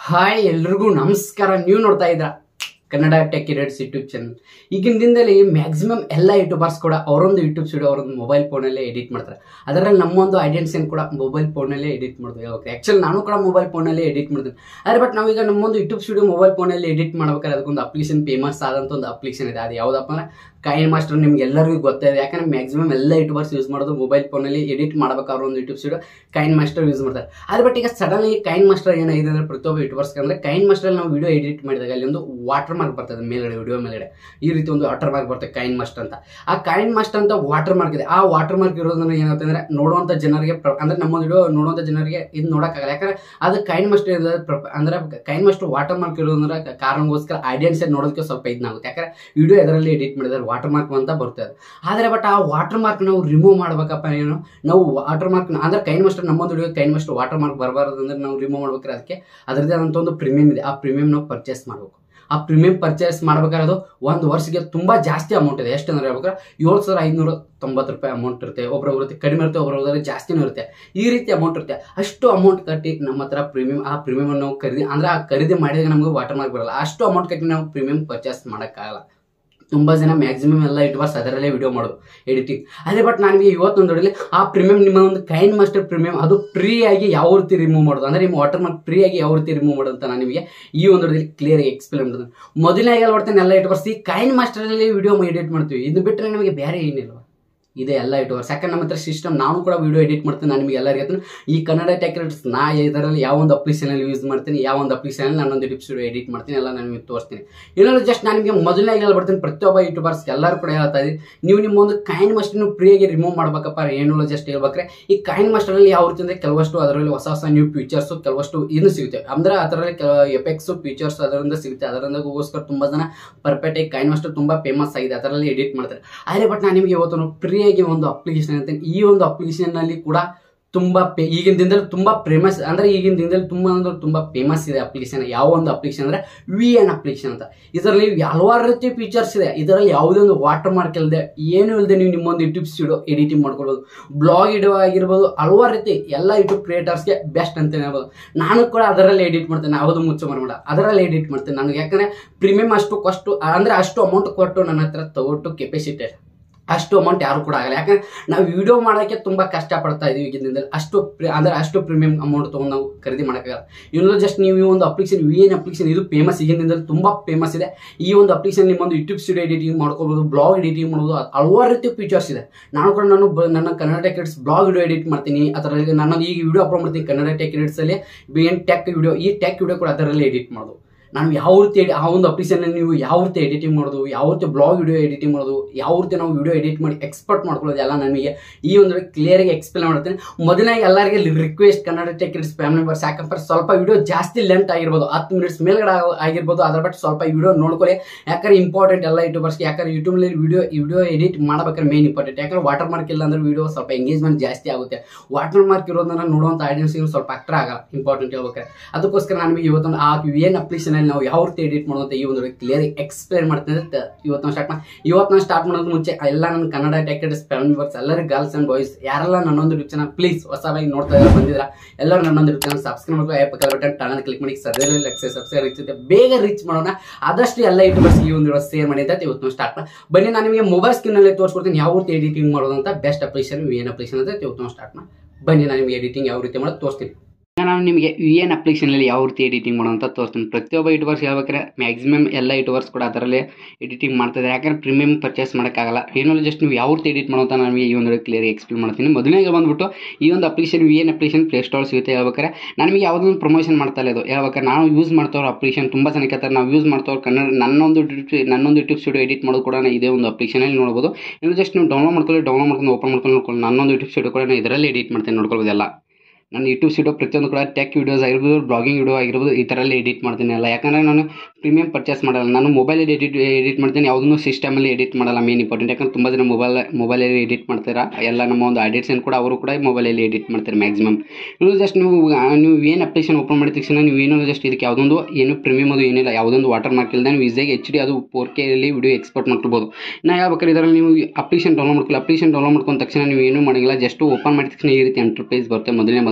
Hi ಎಲ್ರಿಗೂ ನಮಸ್ಕಾರ ನೀವು ನೋಡ್ತಾ ಇದ್ರ ಕನ್ನಡ ಟೆಕ್ ಕಿರೇಟ್ಸ್ ಯೂಟ್ಯೂಬ್ ಚಾನಲ್ ಈಗಿನ ದಿನದಲ್ಲಿ ಮ್ಯಾಕ್ಸಿಮಮ್ ಎಲ್ಲ ಯೂಟ್ಯೂಬರ್ಸ್ ಕೂಡ ಅವರೊಂದು ಯೂಟ್ಯೂಬ್ ಸ್ಟುಡಿಯೋ ಅವರೊಂದು ಮೊಬೈಲ್ ಫೋನಲ್ಲೇ ಎಡಿಟ್ ಮಾಡ್ತಾರೆ ಅದರಲ್ಲಿ ನಮ್ಮೊಂದು ಐಡೆಂಟಿಟಿಯನ್ನು ಕೂಡ ಮೊಬೈಲ್ ಫೋನಲ್ಲೇ ಎಡಿಟ್ ಮಾಡೋದು ಯಾವಾಗ ಆ್ಯಕ್ಚುಲಿ ನಾನು ಕೂಡ ಮೊಬೈಲ್ ಫೋನಲ್ಲೇ ಎಡಿಟ್ ಮಾಡ್ತೀನಿ ಆದರೆ ಬಟ್ ನಾವೀಗ ನಮ್ಮೊಂದು ಯೂಟ್ಯೂಬ್ ಸ್ಟುಡಿಯೋ ಮೊಬೈಲ್ ಫೋನಲ್ಲಿ ಎಡಿಟ್ ಮಾಡ್ಬೇಕಾದ್ರೆ ಅದಕ್ಕೊಂದು ಅಪ್ಲಿಕೇಶನ್ ಫೇಮಸ್ ಆದಂಥ ಒಂದು ಅಪ್ಲಿಕೇಶನ್ ಇದೆ ಅದು ಯಾವುದಪ್ಪ ಅಂದ್ರೆ ಕೈನ್ ಮಾಸ್ಟರ್ ನಿಮ್ಗೆ ಎಲ್ಲರಿಗೂ ಗೊತ್ತಿದೆ ಯಾಕಂದ್ರೆ ಮ್ಯಾಕ್ಸಿಮಮ್ ಎಲ್ಲ ಯೂಟ್ಯೂಬರ್ಸ್ ಯೂಸ್ ಮಾಡೋದು ಮೊಬೈಲ್ ಫೋನಲ್ಲಿ ಎಡಿಟ್ ಮಾಡ್ಬೇಕಾದ್ರೆ ಒಂದು YouTube studio KineMaster use ಮಾಡ್ತಾರೆ ಆದರೆ ಬಟ್ ಈಗ ಸಡನ್ಲಿ ಕೈನ್ ಮಾಸ್ಟರ್ ಏನಾಗಿದೆ ಅಂದ್ರೆ ಪ್ರತಿಯೊಬ್ಬ ಯೂಟ್ಯೂಬರ್ಸ್ ಅಂದ್ರೆ ಕೈನ್ ಮಾಸ್ಟರ್ ನಾವು ವಿಡಿಯೋ ಎಡಿಟ್ ಮಾಡಿದಾಗ ಅಲ್ಲಿ ಒಂದು ವಾಟರ್ ಮಾರ್ಕ್ ಬರ್ತದೆ ಮೇಲ್ಗಡೆ ವಿಡಿಯೋ ಮೇಲ್ಗಡೆ ಈ ರೀತಿ ಒಂದು ವಾಟರ್ ಮಾರ್ಕ್ ಬರ್ತದೆ ಕೈನ್ ಮಾಸ್ಟರ್ ಅಂತ ಆ ಕೈನ್ ಮಾಸ್ಟರ್ ಅಂತ ವಾಟರ್ ಮಾರ್ಕ್ ಇದೆ ಆ ವಾಟರ್ ಮಾರ್ಕ್ ಇರೋದ್ರಿಂದ ಏನಾಗುತ್ತೆ ಅಂದ್ರೆ ನೋಡುವಂತ ಜನರಿಗೆ ಪ್ರ- ಅಂದ್ರೆ ನಮ್ಮ ವಿಡಿಯೋ ನೋಡುವಂತ ಜನರಿಗೆ ಇದು ನೋಡಕ್ಕಾಗಲ್ಲ ಯಾಕಂದ್ರೆ ಅದು ಕೈನ್ ಮಾಸ್ಟರ್ ಇರೋದು ಪ್ರ- ಅಂದ್ರೆ ಕೈನ್ ಮಾಸ್ಟರ್ ವಾಟರ್ ಮಾರ್ಕ್ ಇರೋದ್ರಿಂದ ಕ- ಕಾರಣಕ್ಕೋಸ್ಕರ ಆಡಿಯನ್ಸ್ ನೋಡೋದಕ್ಕೆ ಸ್ವಲ್ಪ ಇದನ್ನಾಗುತ್ತೆ ಯಾಕಂದ್ರೆ ವಿಡಿಯೋ ಅದರಲ್ಲಿ ಎಡಿಟ್ ಮಾಡಿದ್ರೆ ವಾಟರ್ ಮಾರ್ಕ್ ಅಂತ ಬರ್ತದೆ ಆದರೆ ಬಟ್ ಆ ವಾಟರ್ ಮಾರ್ಕ್ ನಾವು ರಿಮೂವ್ ಮಾಡ್ಬೇಕಪ್ಪ ಏನು ನಾವು ವಾಟರ್ ಮಾರ್ಕ್ ಅಂದ್ರೆ ಕೈನ್ ಮಾಸ್ಟರ್ ನಮ್ಮೊಂದು video KineMaster watermark ಬರಬಾರ್ದು ಅಂದ್ರೆ ನಾವು ರಿಮೂವ್ ಮಾಡ್ಬೇಕಾದ್ರೆ ಅದಕ್ಕೆ ಅದರದ್ದೇ ಆದಂಥ ಒಂದು ಪ್ರೀಮಿಯಂ ಇದೆ ಆ ಪ್ರೀಮಿಯಂ ನಾವು ಪರ್ಚೇಸ್ ಮಾಡಬೇಕು ಆ ಪ್ರೀಮಿಯಂ ಪರ್ಚೇಸ್ ಮಾಡ್ಬೇಕಾದ್ರೆ ಅದು ಒಂದು ವರ್ಷಕ್ಕೆ ತುಂಬಾ ಜಾಸ್ತಿ ಅಮೌಂಟ್ ಇದೆ ಎಷ್ಟು ಅಂದ್ರೆ ಹೇಳ್ಬೇಕಾದ್ರೆ ಏಳು ಸಾವಿರ ಐದುನೂರ ತೊಂಬತ್ತು ರೂಪಾಯಿ ಅಮೌಂಟ್ ಇರುತ್ತೆ ಒಬ್ಬರೊಬ್ಬರ ಕಡಿಮೆ ಇರುತ್ತೆ ಒಬ್ಬರೊಬ್ಬರ ಜಾಸ್ತಿನೂ ಇರುತ್ತೆ ಈ ರೀತಿ ಅಮೌಂಟ್ ಇರುತ್ತೆ ಅಷ್ಟು ಅಮೌಂಟ್ ಕಟ್ಟಿ ನಮ್ಮ ಹತ್ರ ಪ್ರೀಮಿಯಂ ಆ ಪ್ರೀಮಿಯಂ ನಾವು ಖರೀದಿ ಅಂದ್ರೆ ಆ ಖರೀದಿ ಮಾಡಿದಾಗ ನಮಗೆ ವಾಟರ್ ಮಾರ್ಕ್ ಬರಲ್ಲ ಅಷ್ಟು ಅಮೌಂಟ್ ಕಟ್ಟಿ ನಾವು ಪ್ರೀಮಿಯಂ ಪರ್ಚೇಸ್ ಮಾಡೋಕ್ಕಾಗಲ್ಲ ತುಂಬ ಜನ ಮ್ಯಾಕ್ಸಿಮಮ್ ಎಲ್ಲ ಯೂಟ್ಯೂಬರ್ಸ್ ಅದರಲ್ಲೇ ವಿಡಿಯೋ ಮಾಡೋದು ಎಡಿಟಿಂಗ್ ಅದೇ ಬಟ್ ನನಗೆ ಇವತ್ತೊಂದು ನೋಡಲಿ ಆ ಪ್ರೀಮಿಯಂ ನಿಮ್ಮ ಒಂದು ಕೈನ್ ಮಾಸ್ಟರ್ ಪ್ರೀಮಿಯಂ ಅದು ಫ್ರೀ ಆಗಿ ಯಾವ ರೀತಿ ರಿಮೂವ್ ಮಾಡೋದು ಅಂದ್ರೆ ನಿಮ್ಮ ವಾಟರ್ ಮಾರ್ಕ್ ಫ್ರೀ ಆಗಿ ಯಾವ ರೀತಿ ರಿಮೂವ್ ಮಾಡೋದು ಅಂತ ನಾನು ನಿಮಗೆ ಈ ಒಂದು ವಿಡಿಯೋದಲ್ಲಿ ಕ್ಲಿಯರ್ ಆಗಿ ಎಕ್ಸ್ಪ್ಲೇನ್ ಮಾಡೋದು ಮೊದಲನೇ ಹೇಳ್ಬಿಡ್ತೇನೆ ಎಲ್ಲ ಯೂಟ್ಯೂಬರ್ಸ್ ಈ ಕೈನ್ ಮಾಸ್ಟರಲ್ಲಿ ವಿಡಿಯೋ ಎಡಿಟ್ ಮಾಡ್ತೀವಿ ಇದು ಬಿಟ್ಟರೆ ನಮಗೆ ಬೇರೆ ಏನಿಲ್ಲ ಇದೆ ಎಲ್ಲ ಯೂಟ್ಯೂಬರ್ಸ್ ಯಾಕಂದ್ರೆ ನಮ್ಮ ಹತ್ರ ಸಿಸ್ಟಮ್ ನಾನು ಕೂಡ ವಿಡಿಯೋ ಎಡಿಟ್ ಮಾಡ್ತೀನಿ ನಾನು ನಿಮಗೆ ಎಲ್ಲರಿಗೆ ಹೇಳ್ತೀನಿ ಈ ಕನ್ನಡ ಟೆಕ್ರೇಟ್ಸ್ ನಾ ಇದರಲ್ಲಿ ಯಾವ ಒಂದು ಅಪ್ಲಿಕೇಶನಲ್ಲಿ ಯೂಸ್ ಮಾಡ್ತೀನಿ ಯಾವ ಒಂದು ಅಪ್ಲಿಕೇಶನಲ್ಲಿ ನಾನೊಂದು ಟಿಪ್ಸ್ ವಿಡಿಯೋ ಎಡಿಟ್ ಮಾಡ್ತೀನಿ ಎಲ್ಲ ನಾನು ನಿಮಗೆ ತೋರಿಸ್ತೀನಿ ಇನ್ನೊಂದು ಜಸ್ಟ್ ನಾನು ನಿಮಗೆ ಮೊದಲನೇ ಹೇಳ್ಬಿಡ್ತೀನಿ ಪ್ರತಿಯೊಬ್ಬ ಯೂಟ್ಯೂಬರ್ಸ್ ಎಲ್ಲರೂ ಕೂಡ ಹೇಳ್ತಾ ಇದ್ದೀನಿ ನೀವು ನಿಮ್ಮ ಒಂದು ಕಾಯಿನ್ ಮಾಸ್ಟರ್ನ ಫ್ರೀಯಾಗಿ ರಿಮೂವ್ ಮಾಡ್ಬೇಕಪ್ಪ ಏನು ಜಸ್ಟ್ ಹೇಳ್ಬೇಕ್ರೆ ಈ ಕಾಯಿನ್ ಮಾಸ್ಟರಲ್ಲಿ ಯಾವ ರೀತಿ ಅಂದರೆ ಕೆಲವಷ್ಟು ಅದರಲ್ಲಿ ಹೊಸ ಹೊಸ ನ್ಯೂ ಫೀಚರ್ಸು ಕೆಲವಷ್ಟು ಇದು ಸಿಗುತ್ತೆ ಅಂದ್ರೆ ಅದರಲ್ಲಿ ಎಫೆಕ್ಟ್ಸು ಫೀಚರ್ಸ್ ಅದರಿಂದ ಸಿಗುತ್ತೆ ಅದರಿಂದಗೋಸ್ಕರ ತುಂಬ ಜನ ಪರ್ಫೆಕ್ಟ್ ಆಗಿ ಕಾಯಿನ್ ಮಾಸ್ಟರ್ ತುಂಬ ಫೇಮಸ್ ಆಗಿದೆ ಅದರಲ್ಲಿ ಎಡಿಟ್ ಮಾಡ್ತಾರೆ ಆದರೆ ಬಟ್ ನಾನು ನಿಮಗೆ ಇವತ್ತು ಫ್ರೀಯಾಗಿ ಒಂದು ಅಪ್ಲಿಕೇಶನ್ ಹೇಳ್ತೇನೆ ಈ ಒಂದು ಅಪ್ಲಿಕೇಶನ್ನಲ್ಲಿ ಕೂಡ ತುಂಬ ಪೇ ಈಗಿನ ದಿನದಲ್ಲಿ ತುಂಬ ಫೇಮಸ್ ಅಂದರೆ ಈಗಿನ ದಿನದಲ್ಲಿ ತುಂಬ ಅಂದ್ರೆ ತುಂಬ ಫೇಮಸ್ ಇದೆ ಅಪ್ಲಿಕೇಶನ್ ಯಾವ ಒಂದು ಅಪ್ಲಿಕೇಶನ್ ಅಂದರೆ ವಿ ಎನ್ ಅಪ್ಲಿಕೇಶನ್ ಅಂತ ಇದರಲ್ಲಿ ಹಲವಾರು ರೀತಿ ಫೀಚರ್ಸ್ ಇದೆ ಇದರಲ್ಲಿ ಯಾವುದೇ ಒಂದು ವಾಟರ್ ಮಾರ್ಕ್ ಇಲ್ಲದೆ ಏನೂ ಇಲ್ಲದೆ ನೀವು ನಿಮ್ಮೊಂದು ಯೂಟ್ಯೂಬ್ ಸ್ಟುಡಿಯೋ ಎಡಿಟಿಂಗ್ ಮಾಡ್ಕೊಳ್ಬೋದು ಬ್ಲಾಗ್ ಇಡೋ ಆಗಿರ್ಬೋದು ಹಲವಾರು ರೀತಿ ಎಲ್ಲ ಯೂಟ್ಯೂಬ್ ಕ್ರಿಯೇಟರ್ಸ್ಗೆ ಬೆಸ್ಟ್ ಅಂತ ಹೇಳ್ಬೋದು ನಾನು ಕೂಡ ಅದರಲ್ಲಿ ಎಡಿಟ್ ಮಾಡ್ತೇನೆ ಯಾವುದು ಮುಚ್ಚ ಮರಬೇಡ ಅದರಲ್ಲಿ ಎಡಿಟ್ ಮಾಡ್ತೇನೆ ನನಗೆ ಯಾಕಂದರೆ ಪ್ರೀಮಿಯಂ ಅಷ್ಟು ಕಾಸ್ಟು ಅಂದರೆ ಅಷ್ಟು ಅಮೌಂಟ್ ಕೊಟ್ಟು ನನ್ನ ಹತ್ರ ತಗೊಟ್ಟು ಕೆಪಾಸಿಟಿ ಅಷ್ಟು ಅಮೌಂಟ್ ಯಾರು ಕೂಡ ಆಗಲ್ಲ ಯಾಕಂದ್ರೆ ನಾವು ವಿಡಿಯೋ ಮಾಡೋಕ್ಕೆ ತುಂಬ ಕಷ್ಟಪಡ್ತಾ ಇದೀವಿ ಈಗಿನ ದಿನದಲ್ಲಿ ಅಷ್ಟು ಪ್ರಿ- ಅಂದ್ರೆ ಅಷ್ಟು ಪ್ರೀಮಿಯಂ ಅಮೌಂಟ್ ತೊಗೊಂಡು ನಾವು ಖರೀದಿ ಮಾಡೋಕ್ಕಾಗಲ್ಲ ಇನ್ನೊಂದು ಜಸ್ಟ್ ನೀವು ಈ ಒಂದು ಅಪ್ಲಿಕೇಶನ್ ವಿ ಎನ್ ಅಪ್ಲಿಕೇಶನ್ ಇದು ಫೇಮಸ್ ಈಗಿನ ದಿನದಲ್ಲಿ ತುಂಬ ಫೇಮಸ್ ಇದೆ ಈ ಒಂದು ಅಪ್ಲಿಕೇಶನ್ ನಿಮ್ಮೊಂದು ಯೂಟ್ಯೂಬ್ ಸ್ಟುಡಿಯೋ ಎಡಿಟಿಂಗ್ ಮಾಡ್ಕೋಬೋದು ಬ್ಲಾಗ್ ಎಡಿಟಿಂಗ್ ಮಾಡ್ಬೋದು ಹಲವಾರು ರೀತಿ ಫೀಚರ್ಸ್ ಇದೆ ನಾನು ಕೂಡ ನಾನು ಬ- ನನ್ನ ಕನ್ನಡ ಟೆಕ್ರೆಟ್ಸ್ ಬ್ಲಾಗ್ ವಿಡಿಯೋ ಎಡಿಟ್ ಮಾಡ್ತೀನಿ ಅದರಲ್ಲಿ ನಾನು ಈಗ ವಿಡಿಯೋ ಅಪ್ಲೋಡ್ ಮಾಡ್ತೀನಿ ಕನ್ನಡ ಟೆಕ್ರೆಟ್ಸ್ ಅಲ್ಲಿ ಬಿ ಎನ್ ಟೆಕ್ ವಿಡಿಯೋ ಈ ಟೆಕ್ ವಿಡಿಯೋ ಕೂಡ ಅದರಲ್ಲಿ ಎಡಿಟ್ ಮಾಡೋದು ನಾನು ಯಾವ ರೀತಿ ಎಡಿ- ಆ ಒಂದು ಅಪ್ಲಿಕೇಶನ್ ನೀವು ಯಾವ ರೀತಿ ಎಡಿಟಿಂಗ್ ಮಾಡೋದು ಯಾವ ರೀತಿ ಬ್ಲಾಗ್ ವಿಡಿಯೋ ಎಡಿಟಿಂಗ್ ಮಾಡೋದು ಯಾವ ರೀತಿ ನಾವು ವಿಡಿಯೋ ಎಡಿಟ್ ಮಾಡಿ ಎಕ್ಸ್ಪರ್ಟ್ ಮಾಡ್ಕೊಳ್ಳೋದು ಎಲ್ಲ ನಮಗೆ ಈ ಒಂದು ಕ್ಲಿಯರ್ ಆಗಿ ಎಕ್ಸ್ಪ್ಲೇನ್ ಮಾಡ್ತೀನಿ ಮೊದಲನೇ ಎಲ್ಲರಿಗೆ request Kannada tech kids family members ಯಾಕಂದ್ರೆ ಸ್ವಲ್ಪ ವಿಡಿಯೋ ಜಾಸ್ತಿ ಲೆಂತ್ ಆಗಿರ್ಬೋದು ಹತ್ತು ಮಿನಿಟ್ಸ್ ಮೇಲ್ಗಡೆ ಆಗ- ಆಗಿರ್ಬೋದು ಅದ್ರ ಬಟ್ ಸ್ವಲ್ಪ ವಿಡಿಯೋ ನೋಡ್ಕೊಳ್ಳಿ ಯಾಕಂದ್ರೆ ಇಂಪಾರ್ಟೆಂಟ್ ಎಲ್ಲ ಯೂಟ್ಯೂಬರ್ಸ್ಗೆ ಯಾಕಂದ್ರೆ ಯೂಟ್ಯೂಬ್ನಲ್ಲಿ ವಿಡಿಯೋ ವಿಡಿಯೋ ಎಡಿಟ್ ಮಾಡ್ಬೇಕಾದ್ರೆ ಮೇನ್ ಇಂಪಾರ್ಟೆಂಟ್ ಯಾಕಂದ್ರೆ ವಾಟರ್ ಮಾರ್ಕ್ ಇಲ್ಲ ಅಂದ್ರೆ ವಿಡಿಯೋ ಸ್ವಲ್ಪ ಎಂಗೇಜ್ಮೆಂಟ್ ಜಾಸ್ತಿ ಆಗುತ್ತೆ ವಾಟರ್ ಮಾರ್ಕ್ ಇರೋದನ್ನ ನೋಡುವಂಥ ಆಡಿಯನ್ಸ್ಗೆ ಸ್ವಲ್ಪ ಅಟ್ರ ಆಗಲ್ಲ ಇಂಪಾರ್ಟೆಂಟ್ ಹೇಳ್ಬೇಕಾದ್ರೆ ಅದಕ್ಕೋಸ್ಕರ ನಾನು ನಿಮಗೆ ಇವತ್ತೊಂದು ಆ ಏನು ಅಪ್ಲಿಕೇಶನಲ್ಲಿ ನಾವು ಯಾವ ರೀತಿ ಎಡಿಟ್ ಮಾಡೋದು ಅಂತ ಈ ಒಂದು ಕ್ಲಿಯರ್ ಎಕ್ಸ್ಪ್ಲೇನ್ ಮಾಡ್ತೀನಿ ಅಂತ ಇವತ್ತು ನಾವು ಸ್ಟಾರ್ಟ್ ಮಾಡಿ ಇವತ್ತು ನಾನು ಸ್ಟಾರ್ಟ್ ಮಾಡೋದು ಮುಂಚೆ ಎಲ್ಲ ನನ್ನ ಕನ್ನಡ ಟೆಕ್ಟೆಡ್ಸ್ ಫ್ಯಾಮಿಲಿ ಮೆಂಬರ್ಸ್ ಎಲ್ಲರೂ ಗರ್ಲ್ಸ್ ಆ್ಯಂಡ್ ಬಾಯ್ಸ್ ಯಾರೆಲ್ಲ ನನ್ನೊಂದು ಯೂಟ್ಯೂಬ್ ಚಾನಲ್ ಪ್ಲೀಸ್ ಹೊಸದಾಗಿ ನೋಡ್ತಾ ಇದ್ದಾರೆ ಬಂದಿದ್ರ ಎಲ್ಲರೂ ನನ್ನೊಂದು ಯೂಟ್ಯೂಬ್ ಚಾನಲ್ ಸಬ್ಸ್ಕ್ರೈಬ್ ಮಾಡ್ಕೊ ಆ್ಯಪ್ ಕಲ್ ಬಟನ್ ಟಣ ಕ್ಲಿಕ್ ಮಾಡಿ ಸದ್ಯದಲ್ಲಿ ಲಕ್ಷ ಸಬ್ಸ್ಕ್ರೈಬ್ ರೀಚ್ ಇದೆ ಬೇಗ ರೀಚ್ ಮಾಡೋಣ ಆದಷ್ಟು ಎಲ್ಲ ಯೂಟ್ಯೂಬರ್ಸ್ ಈ ಒಂದು ಶೇರ್ ಮಾಡಿ ಅಂತ ಇವತ್ತು ನಾವು ಸ್ಟಾರ್ಟ್ ಮಾಡಿ ಬನ್ನಿ ನಾನು ನಿಮಗೆ ಮೊಬೈಲ್ ಸ್ಕ್ರೀನಲ್ಲಿ ತೋರಿಸ್ಕೊಡ್ತೀನಿ ಯಾವ ರೀತಿ ಎಡಿಟಿಂಗ್ ಮಾಡೋದು ಅಂತ ಬೆಸ್ಟ್ ಅಪ್ಲಿಕೇಶನ್ ಏನು ಅಪ್ಲಿಕೇಶನ್ ಅಂತ ಇವತ್ತು ನಾವು ಸ್ಟಾರ್ಟ್ ಮಾಡಿ ಬನ್ನಿ ನಾನು ನಿಮಗೆ ಎಡಿಟಿಂಗ್ ಯಾವ ರೀತಿ ಮಾಡೋದು ತೋರಿಸ್ತೀನಿ ನಾನು ನಿಮಗೆ ವಿ ಎನ್ ಅಪ್ಲಿಕೇಶನಲ್ಲಿ ಯಾವ ರೀತಿ ಎಡಿಟಿಂಗ್ ಮಾಡೋ ಅಂತ ತೋರಿಸ್ತೀನಿ ಪ್ರತಿಯೊಬ್ಬ ಯೂಟ್ಯೂಬರ್ಸ್ ಹೇಳ್ಬೇಕಾದ್ರೆ ಮ್ಯಾಕ್ಸಿಮಮ್ ಎಲ್ಲ ಯೂಟ್ಯೂಬರ್ಸ್ ಕೂಡ ಅದರಲ್ಲೇ ಎಡಿಟಿಂಗ್ ಮಾಡ್ತಾರೆ ಯಾಕಂದ್ರೆ ಪ್ರೀಮಿಯಂ ಪರ್ಚೇಸ್ ಮಾಡೋಕ್ಕಾಗಲ್ಲ ಏನೋ ಜಸ್ಟ್ ನೀವು ಯಾವ ರೀತಿ ಎಡಿಟ್ ಮಾಡೋ ಅಂತ ನಾನು ಈ ಒಂದು ಕ್ಲಿಯರ್ ಎಕ್ಸ್ಪ್ಲೇನ್ ಮಾಡ್ತೀನಿ ಮೊದಲನೇಗೆ ಬಂದ್ಬಿಟ್ಟು ಈ ಒಂದು application V N application play store ಸಿಗುತ್ತೆ ಹೇಳ್ಬೇಕಾದ್ರೆ ನಾನು ನಿಮಗೆ ಯಾವುದೊಂದು ಪ್ರಮೋಷನ್ ಮಾಡ್ತಾ ಇಲ್ಲ ಇದು ಹೇಳ್ಬೇಕಾದ್ರೆ ನಾವು ಯೂಸ್ ಮಾಡ್ತಾರೋ ಅಪ್ಲಿಕೇಶನ್ ತುಂಬ ಜನ ಕೇಳ್ತಾರೆ ನಾವು ಯೂಸ್ ಮಾಡ್ತಾವ್ರು ಕನ್ನಡ ನನ್ನೊಂದು ಯೂಟ್ಯೂಬ್ ನನ್ನೊಂದು ಯೂಟ್ಯೂಬ್ ಸ್ಟುಡಿಯೋ ಎಡಿಟ್ ಮಾಡೋದು ಕೂಡ ನಾನು ಇದೇ ಒಂದು ಅಪ್ಲಿಕೇಶನಲ್ಲಿ ನೋಡ್ಬೋದು ಇನ್ನು ಜಸ್ಟ್ ನೀವು ಡೌನ್ಲೋಡ್ ಮಾಡ್ಕೊಳ್ಳಿ ಡೌನ್ಲೋಡ್ ಮಾಡ್ಕೊಂಡು ಓಪನ್ ಮಾಡ್ಕೊಂಡು ನೋಡ್ಕೊಂಡು ನನ್ನೊಂದು ಯೂಟ್ಯೂಬ್ ಸ್ಟುಡಿಯೋ ಕೂಡ ನಾನು ಇದರಲ್ಲಿ ಎಡಿಟ್ ಮಾಡ್ತೀನಿ ನೋಡ್ಕೊಳ್ಬೋದೆಲ್ಲ ನನ್ನ ಯೂಟ್ಯೂಬ್ ಸಿಡೋ ಪ್ರತಿಯೊಂದು ಕೂಡ ಟೆಕ್ ವೀಡಿಯೋಸ್ ಆಗಿರ್ಬೋದು ಬ್ಲಾಗಿಂಗ್ ವಿಡಿಯೋ ಆಗಿರ್ಬೋದು ಈ ಥರಲ್ಲಿ ಎಡಿಟ್ ಮಾಡ್ತೀನಿ ಅಲ್ಲ ಯಾಕಂದರೆ ನಾನು ಪ್ರೀಮಿಯಂ ಪರ್ಚೇಸ್ ಮಾಡಲ್ಲ ನಾನು ಮೊಬೈಲಲ್ಲಿ ಎಡಿಟ್ ಎಡಿಟ್ ಮಾಡ್ತೀನಿ ಯಾವುದನ್ನು ಸಿಸ್ಟಮಲ್ಲಿ ಎಡಿಟ್ ಮಾಡಲ್ಲ ಮೇನ್ ಇಂಪಾರ್ಟೆಂಟ್ ಯಾಕಂದ್ರೆ ತುಂಬ ಜನ ಮೊಬೈಲ್ ಮೊಬೈಲಲ್ಲಿ ಎಡಿಟ್ ಮಾಡ್ತೀರಾ ಎಲ್ಲ ನಮ್ಮ ಒಂದು ಆಡಿಯನ್ಸ್ ಕೂಡ ಅವರು ಕೂಡ ಮೊಬೈಲಲ್ಲಿ ಎಡಿಟ್ ಮಾಡ್ತಾರೆ ಮ್ಯಾಕ್ಸಿಮಮ್ ನೀವು ಜಸ್ಟ್ ನೀವು ಆ, ನೀವು ಏನು ಅಪ್ಲಿಕೇಶನ್ ಓಪನ್ ಮಾಡಿದ ತಕ್ಷಣ ನೀವು ಏನೋ ಜಸ್ಟ್ ಇದಕ್ಕೆ ಯಾವುದೊಂದು ಏನು ಪ್ರೀಮಿಯಮ್ ಅದು ಏನಿಲ್ಲ ಯಾವುದೊಂದು ವಾಟರ್ ಮಾರ್ಕ್ ಇಲ್ಲದೆ ನೀವು ಈಸಿಯಾಗಿ ಎಚ್ ಡಿ ಅದು ಫೋರ್ ಕೆ ವಿಡಿಯೋ ಎಕ್ಸ್ಪೋರ್ಟ್ ಮಾಡ್ಕೊಳ್ಬೋದು ನಾ ಹೇಳ್ಬೇಕಾದ್ರೆ ಇದರಲ್ಲಿ ನೀವು ಅಪ್ಲಿಕೇಶನ್ ಡೌನ್ಲೋಡ್ ಮಾಡ್ಕೊಳ್ಳಿ ಅಪ್ಲಿಕೇಶನ್ ಡೌನ್ಲೋಡ್ ಮಾಡ್ಕೊಂಡ ತಕ್ಷಣ ನೀವು ಏನೂ ಮಾಡಿಲ್ಲ ಜಸ್ಟ್ ಓಪನ್ ಮಾಡಿದ ತಕ್ಷಣ ಈ ರೀತಿ ಎಂಟರ್ಪ್ರೈಸ್ ಬರುತ್ತೆ ಮೊದಲನೇ ಬಂದ್ಬಿಟ್ಟು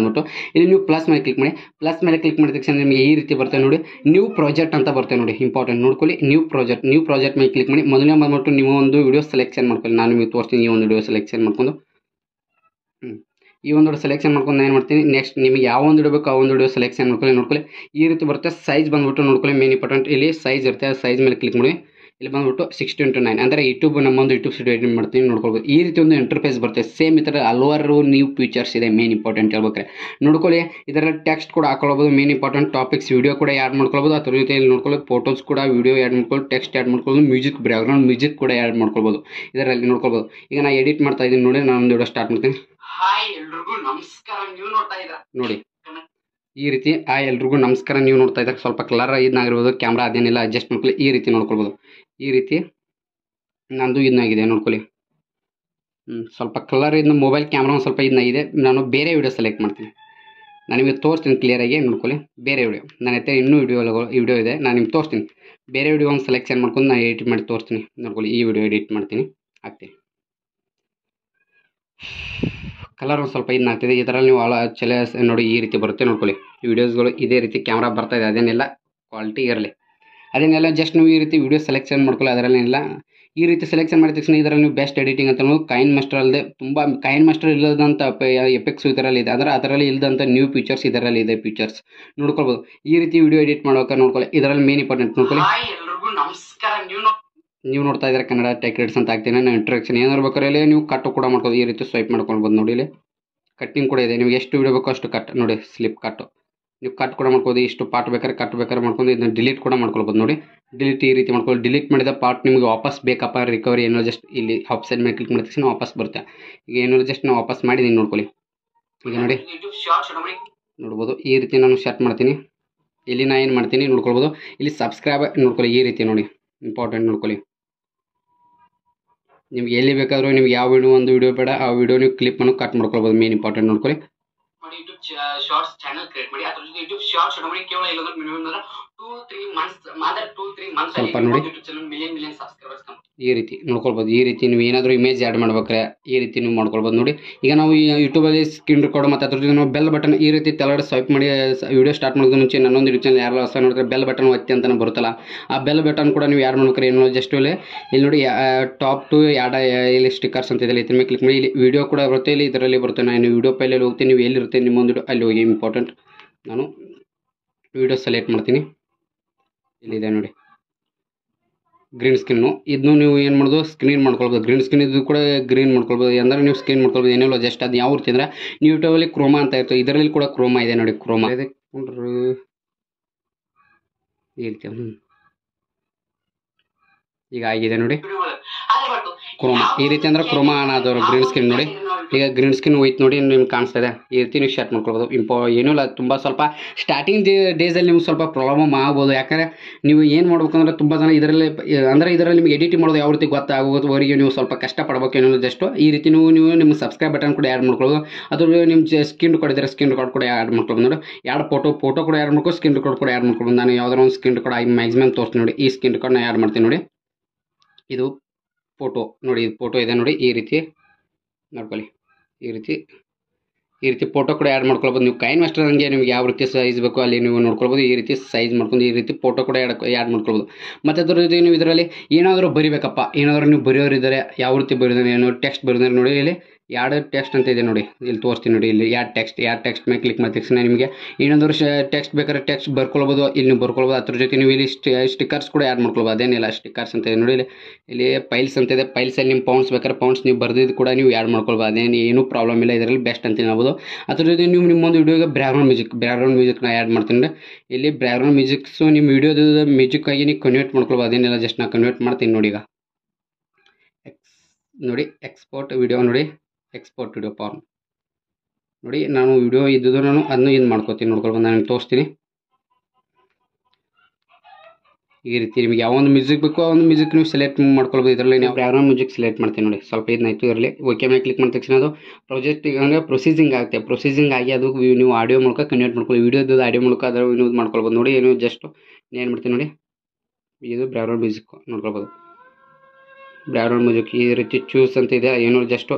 ಬಂದ್ಬಿಟ್ಟು ಇಲ್ಲಿ ನೀವು ಪ್ಲಸ್ ಮೇಲೆ ಕ್ಲಿಕ್ ಮಾಡಿ ಪ್ಲಸ್ ಮೇಲೆ ಕ್ಲಿಕ್ ಮಾಡಿದ ತಕ್ಷಣ ನಿಮಗೆ ಈ ರೀತಿ ಬರ್ತದೆ ನೋಡಿ ನ್ಯೂ ಪ್ರಾಜೆಕ್ಟ್ ಅಂತ ಬರ್ತದೆ ನೋಡಿ ಇಂಪಾರ್ಟೆಂಟ್ ನೋಡ್ಕೊಳ್ಳಿ ನ್ಯೂ ಪ್ರಾಜೆಕ್ಟ್ ನ್ಯೂ ಪ್ರಾಜೆಕ್ಟ್ ಮೇಲೆ ಕ್ಲಿಕ್ ಮಾಡಿ ಮೊದಲನೇ ಬಂದ್ಬಿಟ್ಟು ನೀವು ಒಂದು ವಿಡಿಯೋ ಸೆಲೆಕ್ಷನ್ ಮಾಡ್ಕೊಳ್ಳಿ ನಾನು ನಿಮಗೆ ತೋರಿಸ್ತೀನಿ ಈ ಒಂದು ವಿಡಿಯೋ ಸೆಲೆಕ್ಷನ್ ಮಾಡ್ಕೊಂಡು ಹ್ಮ್. ಈ ಒಂದು ವಿಡಿಯೋ ಸೆಲೆಕ್ಷನ್ ಮಾಡ್ಕೊಂಡು ಏನು ಮಾಡ್ತೀನಿ ನೆಕ್ಸ್ಟ್ ನಿಮಗೆ ಯಾವ ಒಂದು ವಿಡಿಯೋ ಬೇಕು ಆ ಒಂದು ವಿಡಿಯೋ ಸೆಲೆಕ್ಷನ್ ಮಾಡ್ಕೊಳ್ಳಿ ನೋಡ್ಕೊಳ್ಳಿ ಈ ರೀತಿ ಬರುತ್ತೆ ಸೈಜ್ ಬಂದ್ಬಿಟ್ಟು ನೋಡ್ಕೊಳ್ಳಿ ಮೇನ್ ಇಂಪಾರ್ಟೆಂಟ್ ಇಲ್ಲಿ ಸೈಜ್ ಇರುತ್ತೆ ಸೈಜ್ ಮೇಲೆ ಕ್ಲಿಕ್ ಮಾಡಿ ಇಲ್ಲಿ ಬಂದ್ಬಿಟ್ಟು ಸಿಕ್ಸ್ಟೀನ್ ಟು ನೈನ್ ಅಂದರೆ ಯೂಟ್ಯೂಬ್ ನಮ್ಮೊಂದು ಯೂಟ್ಯೂಬ್ ಸ್ಟುಡಿಯೋ ಎಡಿಟ್ ಮಾಡ್ತೀನಿ ನೋಡ್ಕೊಳ್ಬೋದು ಈ ರೀತಿ ಒಂದು ಇಂಟರ್ಫೇಸ್ ಬರುತ್ತೆ ಸೇಮ್ ಈ ಥರ ಹಲವಾರು ನ್ಯೂ ಫೀಚರ್ಸ್ ಇದೆ ಮೇನ್ ಇಂಪಾರ್ಟೆಂಟ್ ಹೇಳ್ಬೇಕಾರೆ ನೋಡ್ಕೊಳ್ಳಿ ಇದರಲ್ಲಿ ಟೆಕ್ಸ್ಟ್ ಕೂಡ ಹಾಕೊಳ್ಬೋದು ಮೇನ್ ಇಂಪಾರ್ಟೆಂಟ್ ಟಾಪಿಕ್ಸ್ ವಿಡಿಯೋ ಕೂಡ ಆ್ಯಡ್ ಮಾಡ್ಕೊಳ್ಬೋದು ಅದ್ರ ಜೊತೆ ಇಲ್ಲಿ ನೋಡ್ಕೊಳ್ಳಿ ಫೋಟೋಸ್ ಕೂಡ ವಿಡಿಯೋ ಆ್ಯಡ್ ಮಾಡ್ಕೊಳ್ಳಿ ಟೆಕ್ಸ್ಟ್ ಆ್ಯಡ್ ಮಾಡ್ಕೊಳ್ಳೋದು ಮ್ಯೂಸಿಕ್ ಬ್ಯಾಕ್ಗ್ರೌಂಡ್ ಮ್ಯೂಸಿಕ್ ಕೂಡ ಆ್ಯಡ್ ಮಾಡ್ಕೊಳ್ಬೋದು ಇದರಲ್ಲಿ ನೋಡ್ಕೊಳ್ಬೋದು ಈಗ ನಾನು ಎಡಿಟ್ ಮಾಡ್ತಾ ಇದ್ದೀನಿ ನೋಡಿ ನಾನು ಒಂದು ವಿಡಿಯೋ ಸ್ಟಾರ್ಟ್ ಮಾಡ್ತೀನಿ ಹಾಯ್ ಎಲ್ರಿಗೂ ನಮಸ್ಕಾರ ನೀವು ನೋಡ್ತಾ ಇದ್ರ ನೋಡಿ ಈ ರೀತಿ ಆ ಎಲ್ರಿಗೂ ನಮಸ್ಕಾರ ನೀವು ನೋಡ್ತಾ ಇದ್ದಾಗ ಸ್ವಲ್ಪ ಕಲರ್ ಇದನ್ನಾಗಿರ್ಬೋದು ಕ್ಯಾಮ್ರಾ ಅದೇನಿಲ್ಲ ಅಡ್ಜಸ್ಟ್ ಮಾಡ್ಕೊಳ್ಳಿ ಈ ರೀತಿ ನೋಡ್ಕೊಳ್ಬೋದು ಈ ರೀತಿ ನಂದು ಇದನ್ನಾಗಿದೆ ನೋಡ್ಕೊಳ್ಳಿ ಹ್ಞೂ ಸ್ವಲ್ಪ ಕಲರ್ ಇದ್ದು ಮೊಬೈಲ್ ಕ್ಯಾಮ್ರಾ ಒಂದು ಸ್ವಲ್ಪ ಇದನ್ನಾಗಿದೆ ನಾನು ಬೇರೆ ವಿಡಿಯೋ ಸೆಲೆಕ್ಟ್ ಮಾಡ್ತೀನಿ ನಾನು ನಿಮಗೆ ತೋರಿಸ್ತೀನಿ ಕ್ಲಿಯರಾಗಿ ನೋಡ್ಕೊಳ್ಳಿ ಬೇರೆ ವಿಡಿಯೋ ನನ್ನ ಹತ್ರ ಇನ್ನೂ ವಿಡಿಯೋ ವಿಡಿಯೋ ಇದೆ ನಾನು ನಿಮ್ಗೆ ತೋರಿಸ್ತೀನಿ ಬೇರೆ ವಿಡಿಯೋ ಒಂದು ಸೆಲೆಕ್ಷನ್ ಮಾಡ್ಕೊಂಡು ನಾನು ಎಡಿಟ್ ಮಾಡಿ ತೋರಿಸ್ತೀನಿ ನೋಡ್ಕೊಳ್ಳಿ ಈ ವಿಡಿಯೋ ಎಡಿಟ್ ಮಾಡ್ತೀನಿ ಹಾಕ್ತೀನಿ ಕಲರ್ ಒಂದು ಸ್ವಲ್ಪ ಇದನ್ನ ಆಗ್ತಿದೆ ಇದರಲ್ಲಿ ನೀವು ಆಳ ಚಲ ನೋಡಿ ಈ ರೀತಿ ಬರುತ್ತೆ ನೋಡ್ಕೊಳ್ಳಿ ವೀಡಿಯೋಸ್ಗಳು ಇದೇ ರೀತಿ ಕ್ಯಾಮ್ರಾ ಬರ್ತಾ ಇದೆ ಅದೇನೆಲ್ಲ ಕ್ವಾಲಿಟಿ ಇರಲಿ ಅದೇನೆಲ್ಲ ಜಸ್ಟ್ ನೀವು ಈ ರೀತಿ ವೀಡಿಯೋ ಸೆಲೆಕ್ಷನ್ ಮಾಡ್ಕೊಳ್ಳಿ ಅದರಲ್ಲೇನಿಲ್ಲ ಈ ರೀತಿ ಸೆಲೆಕ್ಷನ್ ಮಾಡಿದ ತಕ್ಷಣ ಇದರಲ್ಲಿ ನೀವು ಬೆಸ್ಟ್ ಎಡಿಟಿಂಗ್ ಅಂತ ನೀವು ಕೈನ್ ಮಾಸ್ಟರ್ ಅಲ್ಲದೆ ತುಂಬ ಕೈನ್ ಮಾಸ್ಟರ್ ಇಲ್ಲದಂಥ ಎಫೆಕ್ಟ್ಸ್ ಇದರಲ್ಲಿ ಇದೆ ಅಂದರೆ ಅದರಲ್ಲಿ ಇಲ್ಲದಂಥ ನ್ಯೂ ಫೀಚರ್ಸ್ ಇದರಲ್ಲಿ ಇದೆ ಫೀಚರ್ಸ್ ನೋಡ್ಕೊಳ್ಬೋದು ಈ ರೀತಿ ವಿಡಿಯೋ ಎಡಿಟ್ ಮಾಡೋಕೆ ನೋಡ್ಕೊಳ್ಳಿ ಇದರಲ್ಲಿ ಮೇನ್ ಇಂಪಾರ್ಟೆಂಟ್ ನೋಡ್ಕೊಳ್ಳಿ ಹಾಯ್ ಎಲ್ರಿಗೂ ನಮಸ್ಕಾರ ನೀವು ನೋಡ್ ನೀವು ನೋಡ್ತಾ ಇದ್ದಾರೆ ಕನ್ನಡ ಟೆಕ್ ರೇಟ್ಸ್ ಅಂತ ಹಾಕ್ತೀನಿ ನಾನು ಇಂಟ್ರಕ್ಷನ್ ಏನಾರು ಬೇಕಾದ್ರೆ ಇಲ್ಲಿ ನೀವು ಕಟ್ಟು ಕೂಡ ಮಾಡ್ಬೋದು ಈ ರೀತಿ ಸ್ವೈಪ್ ಮಾಡ್ಕೊಳ್ಬೋದು ನೋಡಿ ಇಲ್ಲಿ ಕಟ್ಟಿಂಗ್ ಕೂಡ ಇದೆ ನೀವು ಎಷ್ಟು ವಿಡಿಯೋ ಬೇಕೋ ಅಷ್ಟು ಕಟ್ ನೋಡಿ ಸ್ಲಿಪ್ ಕಟ್ಟು ನೀವು ಕಟ್ ಕೂಡ ಮಾಡ್ಬೋದು ಇಷ್ಟು ಪಾರ್ಟ್ ಬೇಕಾದ್ರೆ ಕಟ್ ಬೇಕಾದ್ರೆ ಮಾಡ್ಕೊಂಡು ಇದನ್ನ ಡಿಲೀಟ್ ಕೂಡ ಮಾಡ್ಕೊಳ್ಬೋದು ನೋಡಿ ಡಿಲೀಟ್ ಈ ರೀತಿ ಮಾಡ್ಕೊಳ್ಳಿ ಡಿಲೀಟ್ ಮಾಡಿದ ಪಾರ್ಟ್ ನಿಮಗೆ ವಾಪಸ್ ಬೇಕಪ್ಪ ರಿಕವರಿ ಏನೋ ಜಸ್ಟ್ ಇಲ್ಲಿ ಆಫ್ ಸೈಡ್ ಮೇಲೆ ಕ್ಲಿಕ್ ಮಾಡಿದ ತಕ್ಷಣ ವಾಪಸ್ ಬರುತ್ತೆ ಈಗ ಏನೋ ಜಸ್ಟ್ ನಾವು ವಾಪಸ್ ಮಾಡಿದ್ದೀನಿ ನೋಡ್ಕೊಳ್ಳಿ ಈಗ ನೋಡಿ ಯೂಟ್ಯೂಬ್ ಶಾರ್ಟ್ಸ್ ನೋಡಿ ನೋಡ್ಬೋದು ಈ ರೀತಿ ನಾನು ಶರ್ಟ್ ಮಾಡ್ತೀನಿ ಇಲ್ಲಿ ನಾ ಏನು ಮಾಡ್ತೀನಿ ನೋಡ್ಕೊಳ್ಬೋದು ಇಲ್ಲಿ ಸಬ್ಸ್ಕ್ರೈಬ್ ನೋಡ್ಕೊಳ್ಳಿ ಈ ರೀತಿ ನೋಡಿ ಇಂಪಾರ್ಟೆಂಟ್ ನೋಡ್ಕೊಳ್ಳಿ ನಿಮ್ಗೆ ಎಲ್ಲಿ ಬೇಕಾದರೂ ನಿಮ್ಗೆ ಯಾವ ವಿಡಿಯೋ ಒಂದು ವಿಡಿಯೋ ಬೇಡ ಆ ವಿಡಿಯೋ ನೀವು ಕ್ಲಿಪ್ಪನ್ನು ಕಟ್ ಮಾಡ್ಕೊಳ್ಬೋದು ಮೇನ್ ಇಂಪಾರ್ಟೆಂಟ್ ನೋಡ್ಕೊಳ್ಳಿ ಮಾಡಿ ಯೂಟ್ಯೂಬ್ ಶಾರ್ಟ್ಸ್ ಚಾನಲ್ ಕ್ರಿಯೇಟ್ ಮಾಡಿ ಅದ್ರ ಜೊತೆ ಯೂಟ್ಯೂಬ್ ಶಾರ್ಟ್ಸ್ ಮಾಡಿ ಕೇವಲ ಇಲ್ಲಂದ್ರೆ ಮಿನಿಮಮ್ ಅಂದ್ರೆ ಟೂ ತ್ರೀ ಮಂತ್ಸ್ ಮಾತ್ರ ಟೂ ತ್ರೀ ಮಂತ್ಸ್ ಸ್ವಲ್ಪ ನೋಡಿ. YouTube channel million million subscribers ಈ ರೀತಿ ನೋಡ್ಕೊಳ್ಬೋದು ಈ ರೀತಿ ನೀವು ಏನಾದರೂ ಇಮೇಜ್ ಆ್ಯಡ್ ಮಾಡ್ಬೇಕಾರೆ ಈ ರೀತಿ ನೀವು ಮಾಡ್ಕೊಳ್ಬೋದು ನೋಡಿ ಈಗ ನಾವು ಈ ಯೂಟ್ಯೂಬಲ್ಲಿ ಸ್ಕ್ರೀನ್ ರೆಕಾರ್ಡ್ ಮತ್ತು ಅದ್ರ ಜೊತೆ ನಾವು ಬೆಲ್ ಬಟನ್ ಈ ರೀತಿ ತೆಳಗಡೆ ಸ್ವೈಪ್ ಮಾಡಿ ವಿಡಿಯೋ ಸ್ಟಾರ್ಟ್ ಮಾಡೋದು ಮುಂಚೆ ನನ್ನೊಂದು ಯೂಟ್ಯೂಬ್ ಚಾನಲ್ ಯಾರು ಹೊಸ ನೋಡಿದ್ರೆ ಬೆಲ್ ಬಟನ್ ಒತ್ತಿ ಅಂತ ಬರುತ್ತಲ್ಲ ಆ ಬೆಲ್ ಬಟನ್ ಕೂಡ ನೀವು ಯಾರು ಮಾಡ್ಬೇಕಾರೆ ಏನು ಜಸ್ಟ್ ಇಲ್ಲಿ ಇಲ್ಲಿ ನೋಡಿ ಟಾಪ್ ಟು ಯಾಡ ಇಲ್ಲಿ ಸ್ಟಿಕ್ಕರ್ಸ್ ಅಂತ ಇದೆ ಇದ್ರ ಮೇಲೆ ಕ್ಲಿಕ್ ಮಾಡಿ ಇಲ್ಲಿ ವಿಡಿಯೋ ಕೂಡ ಬರುತ್ತೆ ಇಲ್ಲಿ ಇದರಲ್ಲಿ ಬರುತ್ತೆ ನಾನು ವಿಡಿಯೋ ಪೈಲಲ್ಲಿ ಹೋಗ್ತೀನಿ ನೀವು ಎಲ್ಲಿರುತ್ತೆ ನಿಮ್ಮೊಂದು video ಅಲ್ಲಿ ಹೋಗಿ ಇಂಪಾರ್ಟೆಂಟ್ ನಾನು ವಿಡಿಯೋ ಸೆಲೆಕ್ಟ್ ಮಾಡ್ತೀನಿ ಇಲ್ಲಿದೆ ನೋಡಿ ಗ್ರೀನ್ ಸ್ಕ್ರೀನು ಇದನ್ನು ನೀವು ಏನು ಮಾಡೋದು ಸ್ಕ್ರೀನ್ ಮಾಡ್ಕೊಳ್ಬೋದು ಗ್ರೀನ್ ಸ್ಕ್ರೀನ್ ಇದು ಕೂಡ ಗ್ರೀನ್ ಮಾಡ್ಕೊಳ್ಬೋದು ಅಂದರೆ ನೀವು ಸ್ಕ್ರೀನ್ ಮಾಡ್ಕೊಳ್ಬೋದು ಏನಿಲ್ಲ ಜಸ್ಟ್ ಅದು ಯಾವ ರೀತಿ ಅಂದರೆ ನೀವು ಯೂಟ್ಯೂಬಲ್ಲಿ ಕ್ರೋಮಾ ಅಂತ ಇರ್ತದೆ ಇದರಲ್ಲಿ ಕೂಡ ಕ್ರೋಮಾ ಇದೆ ನೋಡಿ ಕ್ರೋಮಾ ಇದೆ ಕೊಂಡ್ರು ಈ ರೀತಿ ಹ್ಞೂ ಈಗ ಆಗಿದೆ ನೋಡಿ ಅದೇ ಬಟ್ ಕ್ರೋಮಾ ಈ ರೀತಿ ಅಂದ್ರೆ ಕ್ರೋಮಾ ಅನ್ನೋದವ್ರು ಗ್ರೀನ್ ಸ್ಕ್ರೀನ್ ನೋಡಿ ಈಗ ಗ್ರೀನ್ ಸ್ಕ್ರೀನ್ ಹೋಯ್ತು ನೋಡಿ ನಿಮ್ಗೆ ಕಾಣಿಸ್ತಾ ಇದೆ ಈ ರೀತಿ ನೀವು ಶರ್ಟ್ ಮಾಡ್ಕೊಳ್ಬೋದು ಇಂಪೋ ಏನೂ ಇಲ್ಲ ತುಂಬ ಸ್ವಲ್ಪ ಸ್ಟಾರ್ಟಿಂಗ್ ಡೇಸಲ್ಲಿ ನಿಮ್ಗೆ ಸ್ವಲ್ಪ ಪ್ರಾಬ್ಲಮ್ ಆಗ್ಬೋದು ಯಾಕಂದರೆ ನೀವು ಏನು ಮಾಡ್ಬೇಕಂದ್ರೆ ತುಂಬ ಜನ ಇದರಲ್ಲಿ ಅಂದರೆ ಇದರಲ್ಲಿ ನಿಮ್ಗೆ ಎಡಿಟಿಂಗ್ ಮಾಡೋದು ಯಾವ ರೀತಿ ಗೊತ್ತಾಗೋದುವರೆಗೆ ನೀವು ಸ್ವಲ್ಪ ಕಷ್ಟ ಪಡ್ಬೇಕು ಏನೋ ಜಸ್ಟು ಈ ರೀತಿ ನೀವು ನೀವು ನಿಮ್ಮ ಸಬ್ಸ್ಕ್ರೈಬ್ ಬಟನ್ ಕೂಡ ಆ್ಯಡ್ ಮಾಡ್ಕೊಳ್ಳೋದು ಅದ್ರ ನಿಮ್ಮ ಸ್ಕ್ರೀನ್ ರೆಕಾರ್ಡ್ ಇದ್ದರೆ ಸ್ಕ್ರೀನ್ ರೆಕಾರ್ಡ್ ಕೂಡ ಆ್ಯಡ್ ಮಾಡ್ಕೊಳ್ಬೋದು ನೋಡಿ ಎರಡು ಫೋಟೋ ಫೋಟೋ ಕೂಡ ಆ್ಯಡ್ ಮಾಡ್ಕೊ ಸ್ಕ್ರೀನ್ ರೆಕಾರ್ಡ್ ಕೂಡ ಆ್ಯಡ್ ಮಾಡ್ಕೊಳ್ಬೋದು ನಾನು ಯಾವ್ದಾರ ಒಂದು ಸ್ಕ್ರೀನ್ ರೆಕಾರ್ಡ್ ಆಗಿ ಮ್ಯಾಕ್ಸಿಮಮ್ ತೋರಿಸ್ತೀನಿ ನೋಡಿ ಈ ಸ್ಕ್ರೀನ್ ರೆಕಾರ್ಡ್ನ ಆ್ಯಡ್ ಮಾಡ್ತೀನಿ ನೋಡಿ ಇದು ಫೋಟೋ ನೋಡಿ ಇದು ಫೋಟೋ ಇದೆ ನೋಡಿ ಈ ರೀತಿ ನೋಡ್ಕೊಳ್ಳಿ ಈ ರೀತಿ ಈ ರೀತಿ ಫೋಟೋ ಕೂಡ ಆ್ಯಡ್ ಮಾಡ್ಕೊಳ್ಬೋದು ನೀವು ಕೈನ್ ಮಾಸ್ಟರ್ ಹಂಗೆ ನಿಮ್ಗೆ ಯಾವ ರೀತಿ ಸೈಜ್ ಬೇಕೋ ಅಲ್ಲಿ ನೀವು ನೋಡ್ಕೊಳ್ಬೋದು ಈ ರೀತಿ ಸೈಜ್ ಮಾಡ್ಕೊಂಡು ಈ ರೀತಿ ಫೋಟೋ ಕೂಡ ಆ್ಯಡ್ ಆ್ಯಡ್ ಮಾಡ್ಕೊಳ್ಬೋದು ಮತ್ತು ಅದ್ರ ಜೊತೆ ನೀವು ಇದರಲ್ಲಿ ಏನಾದರೂ ಬರಿಬೇಕಪ್ಪ ಏನಾದರೂ ನೀವು ಬರೆಯೋರಿದ್ದಾರೆ ಯಾವ ರೀತಿ ಬರೆದ್ರೆ ಏನು ಟೆಕ್ಸ್ಟ್ ಬರೆದ್ರೆ ನೋಡಿ ಇಲ್ಲಿ ಎರಡು ಟೆಕ್ಸ್ಟ್ ಅಂತ ಇದೆ ನೋಡಿ ಇಲ್ಲಿ ತೋರಿಸ್ತೀನಿ ನೋಡಿ ಇಲ್ಲಿ ಯಾಡ್ ಟೆಕ್ಸ್ಟ್ ಯಾಡ್ ಟೆಕ್ಸ್ಟ್ ಮೇಲೆ ಕ್ಲಿಕ್ ಮಾಡಿದ ತಕ್ಷಣ ನಿಮಗೆ ಏನಾದರೂ ಟೆಕ್ಸ್ಟ್ ಬೇಕಾದ್ರೆ ಟೆಕ್ಸ್ಟ್ ಬರ್ಕೊಳ್ಬೋದು ಇಲ್ಲಿ ನೀವು ಬರ್ಕೊಳ್ಬೋದು ಅದ್ರ ಜೊತೆ ನೀವು ಇಲ್ಲಿ ಸ್ಟಿಕ್ಕರ್ಸ್ ಕೂಡ ಆ್ಯಡ್ ಮಾಡ್ಕೊಳ್ಬೋದು ಅದೇನಿಲ್ಲ ಸ್ಟಿಕ್ಕರ್ಸ್ ಅಂತ ಇದೆ ನೋಡಿ ಇಲ್ಲಿ ಇಲ್ಲಿ ಪೈಲ್ಸ್ ಅಂತ ಇದೆ ಪೈಲ್ಸಲ್ಲಿ ನಿಮ್ಮ ಪೌಂಡ್ಸ್ ಬೇಕಾದ್ರೆ ಪೌಂಡ್ಸ್ ನೀವು ಬರ್ದಿದ್ದು ಕೂಡ ನೀವು ಆ್ಯಡ್ ಮಾಡ್ಕೊಳ್ಬೋದು ಅದೇನು ಏನೂ ಪ್ರಾಬ್ಲಮ್ ಇಲ್ಲ ಇದರಲ್ಲಿ ಬೆಸ್ಟ್ ಅಂತ ಹೇಳ್ಬೋದು ಅದ್ರ ಜೊತೆ ನೀವು ನಿಮ್ಮೊಂದು ವಿಡಿಯೋಗೆ ಬ್ಯಾಕ್ಗ್ರೌಂಡ್ ಮ್ಯೂಸಿಕ್ ಬ್ಯಾಕ್ಗ್ರೌಂಡ್ ಮ್ಯೂಸಿಕ್ನ ಆ್ಯಡ್ ಮಾಡ್ತೀನಿ ಇಲ್ಲಿ ಬ್ಯಾಕ್ಗ್ರೌಂಡ್ ಮ್ಯೂಸಿಕ್ಸು ನಿಮ್ಮ ವಿಡಿಯೋದ ಮ್ಯೂಸಿಕ್ ಆಗಿ ನೀವು ಕನ್ವರ್ಟ್ ಮಾಡ್ಕೊಳ್ಬೋದು ಅದೇನಿಲ್ಲ ಜಸ್ಟ್ ನಾನು ಕನ್ವರ್ಟ್ ಮಾಡ್ತೀನಿ ನೋಡಿ ಈಗ ಎಕ್ಸ್ ನೋಡಿ ಎಕ್ಸ್ಪೋರ್ಟ್ ವಿಡಿಯೋ ನೋಡಿ ಎಕ್ಸ್ಪೋರ್ಟ್ ವಿಡಿಯೋ ಫಾರ್ಮ್ ನೋಡಿ ನಾನು ವಿಡಿಯೋ ಇದ್ದಿದ್ದು ನಾನು ಅದನ್ನು ಇದು ಮಾಡ್ಕೋತೀನಿ ನೋಡ್ಕೊಳ್ಬೋದು ನಾನು ನಿಮ್ಗೆ ತೋರಿಸ್ತೀನಿ ಈ ರೀತಿ ನಿಮಗೆ ಯಾವ ಒಂದು ಮ್ಯೂಸಿಕ್ ಬೇಕೋ ಆ ಒಂದು ಮ್ಯೂಸಿಕ್ ನೀವು ಸೆಲೆಕ್ಟ್ ಮಾಡ್ಕೊಳ್ಬೋದು ಇದರಲ್ಲಿ ನೀವು ಬ್ಯಾಕ್ಗ್ರೌಂಡ್ ಮ್ಯೂಸಿಕ್ ಸೆಲೆಕ್ಟ್ ಮಾಡ್ತೀನಿ ನೋಡಿ ಸ್ವಲ್ಪ ಇದನ್ನಾಯ್ತು ಇದರಲ್ಲಿ ಓಕೆ ಮೇಲೆ ಕ್ಲಿಕ್ ಮಾಡಿದ ತಕ್ಷಣ ಅದು ಪ್ರಾಜೆಕ್ಟ್ ಅಂದರೆ ಪ್ರೊಸೀಸಿಂಗ್ ಆಗುತ್ತೆ ಪ್ರೊಸೀಸಿಂಗ್ ಆಗಿ ಅದು ನೀವು ಆಡಿಯೋ ಮೂಲಕ ಕನ್ವರ್ಟ್ ಮಾಡ್ಕೊಳ್ಳಿ ವಿಡಿಯೋದ ಆಡಿಯೋ ಮೂಲಕ ಅದರ ಯೂಸ್ ಮಾಡ್ಕೊಳ್ಬೋದು ನೋಡಿ ಏನು ಜಸ್ಟ್ ಏನು ಮಾಡ್ತೀನಿ ನೋಡಿ ಇದು ಬ್ಯಾಕ್ಗ್ರೌಂಡ್ ಮ್ಯೂಸಿಕ್ ನೋಡ್ಕೊಳ್ಬೋದು ಬ್ಯಾಕ್ಗ್ರೌಂಡ್ ಮ್ಯೂಸಿಕ್ ಈ ರೀತಿ ಚೂಸ್ ಅಂತ ಇದೆ ಏನೋ ಜಸ್ಟ್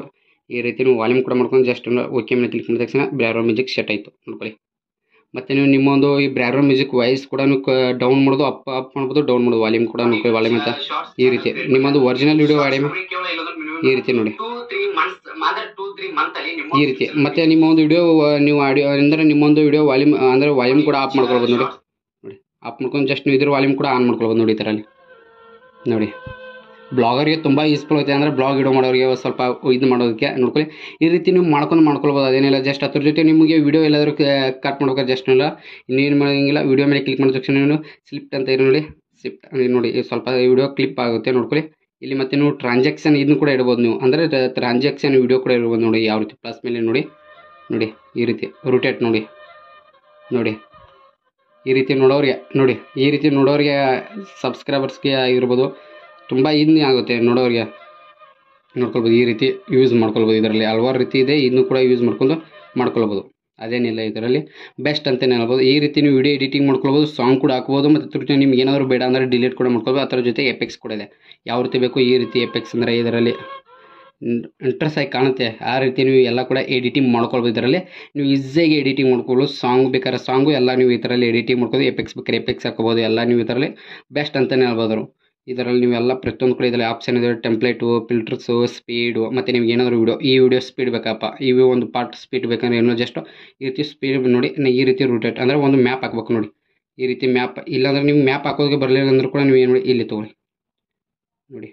ಈ ರೀತಿ ನೀವು ವಾಲ್ಯೂಮ್ ಕೂಡ ಮಾಡ್ಕೊಂಡು ಜಸ್ಟ್ ಓಕೆ ಮೇಲೆ ಕ್ಲಿಕ್ ಮಾಡಿದ ತಕ್ಷಣ ಬ್ಯಾರೋ ಮ್ಯೂಸಿಕ್ ಸೆಟ್ ಆಯಿತು ನೋಡ್ಕೊಳ್ಳಿ ಮತ್ತು ನೀವು ನಿಮ್ಮೊಂದು ಈ ಬ್ಯಾರೋ ಮ್ಯೂಸಿಕ್ ವಾಯ್ಸ್ ಕೂಡ ಡೌನ್ ಮಾಡೋದು ಅಪ್ ಅಪ್ ಮಾಡ್ಬೋದು ಡೌನ್ ಮಾಡೋದು ವಾಲ್ಯೂಮ್ ಕೂಡ ನೋಡ್ಕೊಳ್ಳಿ ವಾಲ್ಯೂಮ್ ಅಂತ ಈ ರೀತಿ ನಿಮ್ಮೊಂದು ಒರಿಜಿನಲ್ ವಿಡಿಯೋ ವಾಲ್ಯೂಮ್ ಈ ರೀತಿ ನೋಡಿ ಟೂ ತ್ರೀ ಮಂತ್ಸ್ ಮಾತ್ರ ಟೂ ತ್ರೀ ಮಂತ್ ಅಲ್ಲಿ ಈ ರೀತಿ ಮತ್ತೆ ನಿಮ್ಮ ಒಂದು ವಿಡಿಯೋ ನೀವು ಆಡಿಯೋ ಅಂದರೆ ನಿಮ್ಮೊಂದು ವಿಡಿಯೋ ವಾಲ್ಯೂಮ್ ಅಂದರೆ ವಾಲ್ಯೂಮ್ ಕೂಡ ಆಫ್ ಮಾಡ್ಕೊಳ್ಬೋದು ನೋಡಿ ನೋಡಿ ಆಫ್ ಮಾಡ್ಕೊಂಡು ಜಸ್ಟ್ ನೀವು ಇದ್ರ ವಾಲ್ಯೂಮ್ ಕೂಡ ಆನ್ ಮಾಡ್ಕೊಳ್ಬೋದು ನೋಡಿ ಈ ಥರಲ್ಲಿ ನೋಡಿ ಬ್ಲಾಗರ್ಗೆ ತುಂಬ ಯೂಸ್ಫುಲ್ ಐತೆ ಅಂದರೆ ಬ್ಲಾಗ್ ವಿಡಿಯೋ ಮಾಡೋರಿಗೆ ಸ್ವಲ್ಪ ಇದು ಮಾಡೋದಕ್ಕೆ ನೋಡ್ಕೊಳ್ಳಿ ಈ ರೀತಿ ನೀವು ಮಾಡ್ಕೊಂಡು ಮಾಡ್ಕೊಳ್ಬೋದು ಅದೇನಿಲ್ಲ ಜಸ್ಟ್ ಅದ್ರ ಜೊತೆ ನಿಮಗೆ ವಿಡಿಯೋ ಎಲ್ಲಾದರೂ ಕಟ್ ಮಾಡ್ಬೇಕಾದ್ರೆ ಜಸ್ಟ್ ಇಲ್ಲ ಇನ್ನೇನು ಮಾಡೋಂಗಿಲ್ಲ ವಿಡಿಯೋ ಮೇಲೆ ಕ್ಲಿಕ್ ಮಾಡಿದ ತಕ್ಷಣ ನೀವು ಸ್ಲಿಪ್ಟ್ ಅಂತ ಇರೋ ನೋಡಿ ಸ್ಲಿಪ್ಟ್ ನೋಡಿ ಸ್ವಲ್ಪ ವಿಡಿಯೋ ಕ್ಲಿಪ್ ಆಗುತ್ತೆ ನೋಡ್ಕೊಳ್ಳಿ ಇಲ್ಲಿ ಮತ್ತೆ ನೀವು ಟ್ರಾನ್ಸಾಕ್ಷನ್ ಇದನ್ನು ಕೂಡ ಇಡ್ಬೋದು ನೀವು ಅಂದರೆ ಟ್ರಾನ್ಸಾಕ್ಷನ್ ವಿಡಿಯೋ ಕೂಡ ಇರ್ಬೋದು ನೋಡಿ ಯಾವ ರೀತಿ ಪ್ಲಸ್ ಮೇಲೆ ನೋಡಿ ನೋಡಿ ಈ ರೀತಿ ರೊಟೇಟ್ ನೋಡಿ ನೋಡಿ ಈ ರೀತಿ ನೋಡೋರಿಗೆ ನೋಡಿ ಈ ರೀತಿ ನೋಡೋರಿಗೆ ಸಬ್ಸ್ಕ್ರೈಬರ್ಸ್ಗೆ ಆಗಿರ್ಬೋದು ತುಂಬ ಇದನ್ನೇ ಆಗುತ್ತೆ ನೋಡೋರಿಗೆ ನೋಡ್ಕೊಳ್ಬೋದು ಈ ರೀತಿ ಯೂಸ್ ಮಾಡ್ಕೊಳ್ಬೋದು ಇದರಲ್ಲಿ ಹಲವಾರು ರೀತಿ ಇದೆ ಇದನ್ನು ಕೂಡ ಯೂಸ್ ಮಾಡ್ಕೊಂಡು ಮಾಡ್ಕೊಳ್ಬೋದು ಅದೇನಿಲ್ಲ ಇದರಲ್ಲಿ ಬೆಸ್ಟ್ ಅಂತಲೇ ಹೇಳ್ಬೋದು ಈ ರೀತಿ ನೀವು ವಿಡಿಯೋ ಎಡಿಟಿಂಗ್ ಮಾಡ್ಕೊಳ್ಬೋದು ಸಾಂಗ್ ಕೂಡ ಹಾಕ್ಬೋದು ಮತ್ತು ಅದ್ರ ಜೊತೆ ನಿಮ್ಗೆ ಏನಾದರೂ ಬೇಡ ಅಂದರೆ ಡಿಲೀಟ್ ಕೂಡ ಮಾಡ್ಕೊಳ್ಬೋದು ಅದರ ಜೊತೆ ಎಪೆಕ್ಸ್ ಕೂಡ ಇದೆ ಯಾವ ರೀತಿ ಬೇಕು ಈ ರೀತಿ ಎಪೆಕ್ಸ್ ಅಂದರೆ ಇದರಲ್ಲಿ ಇಂಟ್ರೆಸ್ಟ್ ಆಗಿ ಕಾಣುತ್ತೆ ಆ ರೀತಿ ನೀವು ಎಲ್ಲ ಕೂಡ ಎಡಿಟಿಂಗ್ ಮಾಡ್ಕೊಳ್ಬೋದು ಇದರಲ್ಲಿ ನೀವು ಈಸಿಯಾಗಿ ಎಡಿಟಿಂಗ್ ಮಾಡ್ಕೊಳ್ಬೋದು ಸಾಂಗ್ ಬೇಕಾದ್ರೆ ಸಾಂಗು ಎಲ್ಲ ನೀವು ಈ ಥರಲ್ಲಿ ಎಡಿಟಿಂಗ್ ಮಾಡ್ಬೋದು ಎಪೆಕ್ಸ್ ಬೇಕಾದ್ರೆ ಎಪೆಕ್ಸ್ ಹಾಕೋಬೋದು ಎಲ್ಲ ನೀವು ಇದರಲ್ಲಿ ಬೆಸ್ಟ್ ಅಂತಲೇ ಹೇಳ್ಬೋದು ಇದರಲ್ಲಿ ನೀವೆಲ್ಲ ಪ್ರತಿಯೊಂದು ಕೂಡ ಇದರಲ್ಲಿ ಆಪ್ಷನ್ ಇದೆ ಟೆಂಪ್ಲೇಟು ಫಿಲ್ಟರ್ಸು ಸ್ಪೀಡು ಮತ್ತು ನಿಮ್ಗೆ ಏನಾದರೂ ವಿಡಿಯೋ ಈ ವಿಡಿಯೋ ಸ್ಪೀಡ್ ಬೇಕಪ್ಪ ಈ ಒಂದು ಪಾರ್ಟ್ ಸ್ಪೀಡ್ ಬೇಕಂದ್ರೆ ಏನೋ ಜಸ್ಟ್ ಈ ರೀತಿ ಸ್ಪೀಡ್ ನೋಡಿ ನ- ಈ ರೀತಿ ರೂಟೇಟ್ ಅಂದರೆ ಒಂದು ಮ್ಯಾಪ್ ಹಾಕ್ಬೇಕು ನೋಡಿ ಈ ರೀತಿ ಮ್ಯಾಪ್ ಇಲ್ಲಾಂದ್ರೆ ನೀವು ಮ್ಯಾಪ್ ಹಾಕೋದಕ್ಕೆ ಬರಲಿಲ್ಲ ಅಂದ್ರೆ ಕೂಡ ನೀವು ಏನು ಮಾಡಿ ಇಲ್ಲಿ ತೊಗೊಳ್ಳಿ ನೋಡಿ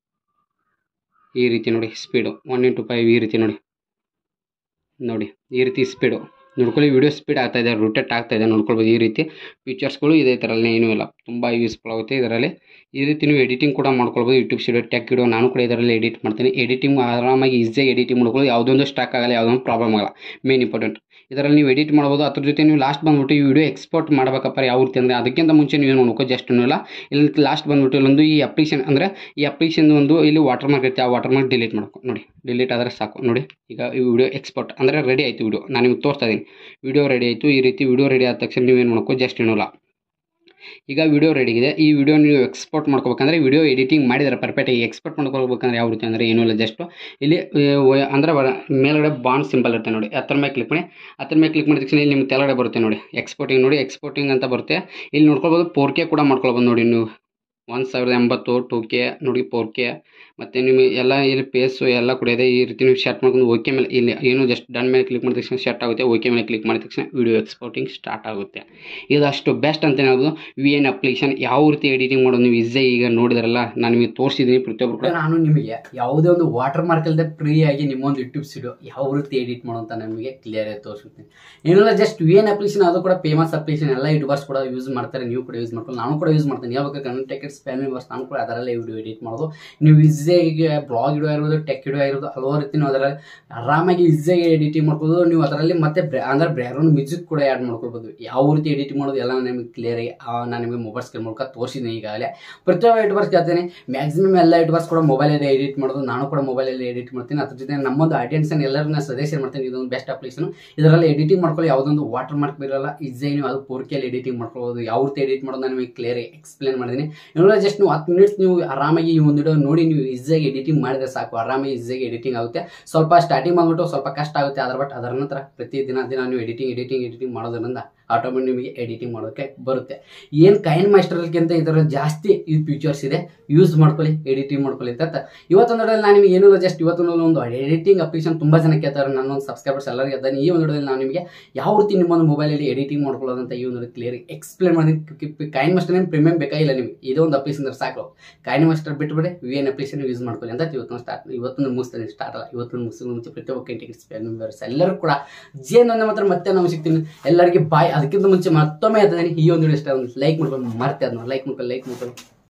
ಈ ರೀತಿ ನೋಡಿ ಸ್ಪೀಡು ಒನ್ ಇಂಟು ಫೈವ್ ಈ ರೀತಿ ನೋಡಿ ನೋಡಿ ಈ ರೀತಿ ಸ್ಪೀಡು ನೋಡ್ಕೊಳ್ಳಿ ವಿಡಿಯೋ ಸ್ಪೀಡ್ ಆಗ್ತಾ ಇದೆ ರೊಟೇಟ್ ಆಗ್ತಾ ಇದೆ ನೋಡ್ಕೊಳ್ಬೋದು ಈ ರೀತಿ ಫೀಚರ್ಸ್ಗಳು ಇದೆ ಇದರಲ್ಲಿ ಏನೂ ಇಲ್ಲ ತುಂಬ ಯೂಸ್ಫುಲ್ ಆಗುತ್ತೆ ಇದರಲ್ಲಿ ಈ ರೀತಿ ನೀವು ಎಡಿಟಿಂಗ್ ಕೂಡ ಮಾಡ್ಕೊಳ್ಬೋದು ಯೂಟ್ಯೂಬ್ ಸ್ಟುಡಿಯೋ ಟೆಕ್ ವಿಡಿಯೋ ನಾನು ಕೂಡ ಇದರಲ್ಲಿ ಎಡಿಟ್ ಮಾಡ್ತೀನಿ ಎಡಿಟಿಂಗ್ ಆರಾಮಾಗಿ ಈಸಿಯಾಗಿ ಎಡಿಟಿಂಗ್ ಮಾಡ್ಕೊಳ್ಳಿ ಯಾವುದೊಂದು ಸ್ಟಾಕ್ ಆಗಲ್ಲ ಯಾವುದೊಂದು ಪ್ರಾಬ್ಲಮ್ ಆಗಲ್ಲ ಮೇನ್ ಇಂಪಾರ್ಟೆಂಟ್ ಇದರಲ್ಲಿ ನೀವು ಎಡಿಟ್ ಮಾಡ್ಬೋದು ಅದ್ರ ಜೊತೆ ನೀವು ಲಾಸ್ಟ್ ಬಂದ್ಬಿಟ್ಟು ಈ ವಿಡಿಯೋ ಎಕ್ಸ್ಪೋರ್ಟ್ ಮಾಡಬೇಕಪ್ಪ ಯಾವ ರೀತಿ ಅಂದರೆ ಅದಕ್ಕಿಂತ ಮುಂಚೆ ನೀವು ಏನು ಮಾಡ್ಕೋ ಜಸ್ಟ್ ಇಲ್ಲ ಇಲ್ಲಿ ಲಾಸ್ಟ್ ಬಂದ್ಬಿಟ್ಟು ಇಲ್ಲೊಂದು ಈ ಅಪ್ಲಿಕೇಶನ್ ಅಂದರೆ ಈ ಅಪ್ಲಿಕೇಶನ್ ಒಂದು ಇಲ್ಲಿ ವಾಟರ್ ಮಾರ್ಕ್ ಇರುತ್ತೆ ಆ ವಾಟರ್ ಮಾರ್ಕ್ ಡಿಲೀಟ್ ಮಾಡ್ಕೊ ನೋಡಿ ಡಿಲೀಟ್ ಆದರೆ ಸಾಕು ನೋಡಿ ಈಗ ಈ ವಿಡಿಯೋ ಎಕ್ಸ್ಪೋರ್ಟ್ ಅಂದರೆ ರೆಡಿ ಆಯಿತು ವಿಡಿಯೋ ನಾನು ನಿಮ್ಗೆ ತೋರಿಸ್ತಾ ಇದ್ದೀನಿ ವಿಡಿಯೋ ರೆಡಿ ಆಯಿತು ಈ ರೀತಿ ವಿಡಿಯೋ ರೆಡಿ ಆದ ತಕ್ಷಣ ನೀವೇನು ಮಾಡ್ಕೋ ಜಸ್ಟ್ ಏನಲ್ಲ ಈಗ ವಿಡಿಯೋ ರೆಡಿ ಇದೆ ಈ ವಿಡಿಯೋ ನೀವು ಎಕ್ಸ್ಪೋರ್ಟ್ ಮಾಡ್ಕೋಬೇಕಂದ್ರೆ ವಿಡಿಯೋ ಎಡಿಟಿಂಗ್ ಮಾಡಿದರೆ ಪರ್ಫೆಕ್ಟಾಗಿ ಎಕ್ಸ್ಪೋರ್ಟ್ ಮಾಡ್ಕೋಬೇಕಂದ್ರೆ ಯಾವ ರೀತಿ ಅಂದರೆ ಏನೂ ಇಲ್ಲ ಜಸ್ಟ್ ಇಲ್ಲಿ ಆ, ವ- ಅಂದ್ರೆ ಬರ- ಮೇಲ್ಗಡೆ ಬಾಂಡ್ ಸಿಂಬಲ್ ಇರುತ್ತೆ ನೋಡಿ ಹತ್ತರ ಮೇಲೆ ಕ್ಲಿಕ್ ಮಾಡಿ ಹತ್ತರ ಮೇಲೆ ಕ್ಲಿಕ್ ಮಾಡಿದ ತಕ್ಷಣ ಇಲ್ಲಿ ನಿಮ್ಗೆ ಕೆಳಗಡೆ ಬರುತ್ತೆ ನೋಡಿ ಎಕ್ಸ್ಪೋರ್ಟಿಂಗ್ ನೋಡಿ ಎಕ್ಸ್ಪೋರ್ಟಿಂಗ್ ಅಂತ ಬರುತ್ತೆ ಇಲ್ಲಿ ನೋಡ್ಕೊಳ್ಬೋದು ಫೋರ್ ಕೆ ಕೂಡ ಮಾಡ್ಕೊಳ್ಬೋದು ನೋಡಿ ನೀವು ಒಂದು ಸಾವಿರದ ಎಂಬತ್ತು ಟೂ ಕೆ ನೋಡಿ ಫೋರ್ ಕೆ ಮತ್ತು ನಿಮಗೆ ಎಲ್ಲ ಇಲ್ಲಿ ಪೇಸು ಎಲ್ಲ ಕೂಡ ಇದೆ ಈ ರೀತಿ ನೀವು ಶರ್ಟ್ ಮಾಡ್ಕೊಂಡು ಓಕೆ ಮೇಲೆ ಇಲ್ಲಿ ಏನು ಜಸ್ಟ್ ಡನ್ ಮೇಲೆ ಕ್ಲಿಕ್ ಮಾಡಿದ ತಕ್ಷಣ ಶರ್ಟ್ ಆಗುತ್ತೆ ಓಕೆ ಮೇಲೆ ಕ್ಲಿಕ್ ಮಾಡಿದ ತಕ್ಷಣ ವಿಡಿಯೋ ಎಕ್ಸ್ಪೋರ್ಟಿಂಗ್ ಸ್ಟಾರ್ಟ್ ಆಗುತ್ತೆ ಇದು ಅಷ್ಟು ಬೆಸ್ಟ್ ಅಂತ ಹೇಳ್ಬೋದು ವಿ ಎನ್ ಅಪ್ಲಿಕೇಶನ್ ಯಾವ ರೀತಿ ಎಡಿಟಿಂಗ್ ಮಾಡೋದು ನೀವು ಈಸಿ ಈಗ ನೋಡಿದ್ರಲ್ಲ ನಾನು ನಿಮಗೆ ತೋರಿಸಿದ್ದೀನಿ ಪ್ರತಿಯೊಬ್ಬರು ಕೂಡ ನಾನು ನಿಮಗೆ ಯಾವುದೇ ಒಂದು ವಾಟರ್ ಮಾರ್ಕ್ ಇಲ್ಲದೆ ಫ್ರೀ ಆಗಿ ನಿಮ್ಮೊಂದು ಯೂಟ್ಯೂಬ್ ಸ್ಟುಡಿಯೋ ಯಾವ ರೀತಿ ಎಡಿಟ್ ಮಾಡೋ ಅಂತ ನಿಮಗೆ ಕ್ಲಿಯರ್ ಆಗಿ ತೋರಿಸ್ತೀನಿ ಏನಿಲ್ಲ ಜಸ್ಟ್ ವಿ ಎನ್ ಅಪ್ಲಿಕೇಶನ್ ಅದು ಕೂಡ ಫೇಮಸ್ ಅಪ್ಲಿಕೇಶನ್ ಎಲ್ಲ ಯೂಟ್ಯೂಬರ್ಸ್ ಕೂಡ ಯೂಸ್ ಮಾಡ್ತಾರೆ ನೀವು ಕೂಡ ಯೂಸ್ ಮಾಡ್ಕೊಂಡು ನಾನು ಕೂಡ ಯೂಸ್ ಮಾಡ್ತೀನಿ ಯಾವಾಗ ಕನ್ನಡ ಟೆಕೆಟ್ಸ್ ಫ್ಯಾಮಿಲಿ ಮೆಂಬರ್ಸ್ ನಾನು ಕೂಡ ಅದರಲ್ಲೇ ವಿಡಿಯೋ ಎಡಿಟ್ ಮಾಡೋದು ನೀವು ಈಸಿಯಾಗಿ ಬ್ಲಾಗ್ ವಿಡಿಯೋ ಆಗಿರ್ಬೋದು ಟೆಕ್ ವಿಡಿಯೋ ಆಗಿರ್ಬೋದು ಹಲವಾರು ರೀತಿ ನೀವು ಅದರಲ್ಲಿ ಆರಾಮಾಗಿ ಈಸಿಯಾಗಿ ಎಡಿಟಿಂಗ್ ಮಾಡ್ಬೋದು ನೀವು ಅದರಲ್ಲಿ ಮತ್ತೆ ಬ್ರಾ- ಅಂದ್ರೆ ಬ್ಯಾಕ್ಗ್ರೌಂಡ್ ಮ್ಯೂಸಿಕ್ ಕೂಡ ಆ್ಯಡ್ ಮಾಡ್ಕೊಳ್ಬೋದು ಯಾವ ರೀತಿ ಎಡಿಟಿಂಗ್ ಮಾಡೋದು ಎಲ್ಲ ನಿಮಗೆ ಕ್ಲಿಯರ್ ಆಗಿ ಆ, ನಾನು ನಿಮಗೆ ಮೊಬೈಲ್ ಸ್ಕ್ರೀನ್ ಮೂಲಕ ತೋರಿಸಿದ್ದೀನಿ ಈಗಾಗಲೇ ಪ್ರತಿಯೊಬ್ಬ ಯೂಟ್ಯೂಬರ್ಸ್ ಕೇಳ್ತೀನಿ ಮ್ಯಾಕ್ಸಿಮಮ್ ಎಲ್ಲ ಯೂಟ್ಯೂಬರ್ಸ್ ಕೂಡ ಮೊಬೈಲಲ್ಲಿ ಎಡಿಟ್ ಮಾಡೋದು ನಾನು ಕೂಡ ಮೊಬೈಲಲ್ಲಿ ಎಡಿಟ್ ಮಾಡ್ತೀನಿ ಅದ್ರ ಜೊತೆ ನಮ್ಮೊಂದು ಆಡಿಯನ್ಸ್ ಎಲ್ಲರನ್ನ ಸಜೆಷನ್ ಮಾಡ್ತೀನಿ ಇದೊಂದು ಬೆಸ್ಟ್ ಅಪ್ಲಿಕೇಶನ್ ಇದರಲ್ಲಿ ಎಡಿಟಿಂಗ್ ಮಾಡ್ಕೊಳ್ಳಿ ಯಾವುದೊಂದು ವಾಟರ್ ಮಾರ್ಕ್ ಬರಲ್ಲ ಈಸಿಯಾಗಿ ನೀವು ಅದು ಪೋರ್ಕೆಯಲ್ಲಿ ಎಡಿಟಿಂಗ್ ಮಾಡ್ಕೊಳ್ಬೋದು ಯಾವ ರೀತಿ ಎಡಿಟ್ ಮಾಡೋದು ನಾನು ನಿಮಗೆ ಕ್ಲಿಯರ್ ಎಕ್ಸ್ಪ್ಲೇನ್ ಮಾಡಿದ್ದೀನಿ ಇನ್ನೊಂದು ಜಸ್ಟ್ ನೀವು ಹತ್ತು ಮಿನಿಟ್ಸ್ ನೀವು ಆರಾಮಾಗಿ ಈ ಒಂದು ವಿಡಿಯೋ ನೋಡಿ ನೀವು ಈಸಿಯಾಗಿ ಎಡಿಟಿಂಗ್ ಮಾಡಿದ್ರೆ ಸಾಕು ಆರಾಮಾಗಿ ಈಸಿಯಾಗಿ ಎಡಿಟಿಂಗ್ ಆಗುತ್ತೆ ಸ್ವಲ್ಪ ಸ್ಟಾರ್ಟಿಂಗ್ ಬಂದ್ಬಿಟ್ಟು ಸ್ವಲ್ಪ ಕಷ್ಟ ಆಗುತ್ತೆ ಅದ್ರ ಬಟ್ ಅದರ ನಂತರ ಪ್ರತಿ ದಿನ ದಿನ ನೀವು ಎಡಿಟಿಂಗ್ ಎಡಿಟಿಂಗ್ ಎಡಿಟಿಂಗ್ ಮಾಡೋದ್ರಿಂದ ಆಟೋಮೆಟಿಕ್ ನಿಮಗೆ ಎಡಿಟಿಂಗ್ ಮಾಡೋಕ್ಕೆ ಬರುತ್ತೆ ಏನು ಕೈನ್ ಮಾಸ್ಟರ್ಗಿಂತ ಇದರ ಜಾಸ್ತಿ ಈ ಫೀಚರ್ಸ್ ಇದೆ ಯೂಸ್ ಮಾಡ್ಕೊಳ್ಳಿ ಎಡಿಟಿಂಗ್ ಮಾಡ್ಕೊಳ್ಳಿ ಅಂತ ಇವತ್ತೊಂದು ವಿಡಿಯೋದಲ್ಲಿ ನಾನು ನಿಮಗೆ ಏನೂ ಜಸ್ಟ್ ಇವತ್ತೊಂದು ಒಂದು ಎಡಿಟಿಂಗ್ ಅಪ್ಲಿಕೇಶನ್ ತುಂಬ ಜನ ಕೇಳ್ತಾರೆ ನನ್ನೊಂದು ಸಬ್ಸ್ಕ್ರೈಬರ್ಸ್ ಎಲ್ಲರಿಗೆ ಇದ್ದಾನೆ ಈ ಒಂದು ವಿಡಿಯೋದಲ್ಲಿ ನಾನು ನಿಮಗೆ ಯಾವ ರೀತಿ ನಿಮ್ಮೊಂದು ಮೊಬೈಲಲ್ಲಿ ಎಡಿಟಿಂಗ್ ಮಾಡ್ಕೊಳ್ಳೋದಂತ ಈ ಒಂದು ಕ್ಲಿಯರ್ ಎಕ್ಸ್ಪ್ಲೇನ್ ಮಾಡಿದ್ದೀನಿ ಕೈನ್ ಮಾಸ್ಟರ್ ಏನು ಪ್ರೀಮಿಯಂ ಬೇಕಾಗಿಲ್ಲ ನಿಮಗೆ ಇದೋ ಒಂದು ಅಪ್ಲಿಕೇಶನ್ ಸಾಕು ಕೈನ್ ಮಾಸ್ಟರ್ ಬಿಟ್ಬಿಡಿ ವಿ ಎನ್ ಅಪ್ಲಿಕೇಶನ್ ಯೂಸ್ ಮಾಡ್ಕೊಳ್ಳಿ ಅಂತ ಇವತ್ತೊಂದು ಸ್ಟಾರ್ಟ್ ಇವತ್ತೊಂದು ಮುಗಿಸ್ತೀನಿ ಸ್ಟಾರ್ಟ್ ಅಲ್ಲ ಇವತ್ತೊಂದು ಮುಗಿಸಿದ ಮುಂಚೆ ಪ್ರತಿಯೊಬ್ಬ ಟಿಕೆಟ್ಸ್ ಮೆಂಬರ್ಸ್ ಎಲ್ಲರೂ ಕೂಡ ಜಿ ನನ್ನ ಮಾತ್ರ ಮತ್ತೆ ನಾವು ಸಿಗ್ತೀನಿ ಎಲ್ಲರಿಗೆ ಬಾಯ್ ಅದಕ್ಕಿಂತ ಮುಂಚೆ ಮತ್ತೊಮ್ಮೆ ಹೇಳ್ತಿದ್ದೀನಿ ಈ ಒಂದು ವಿಡಿಯೋ ಇಷ್ಟ ಒಂದು ಲೈಕ್ ಮಾಡ್ಕೊಂಡು ಮರ್ತೆ ಅದನ್ನ ಲೈಕ್ ಮಾಡ್ಕೊಂಡು ಲೈಕ್ ಮಾಡ್ಕೊಂಡು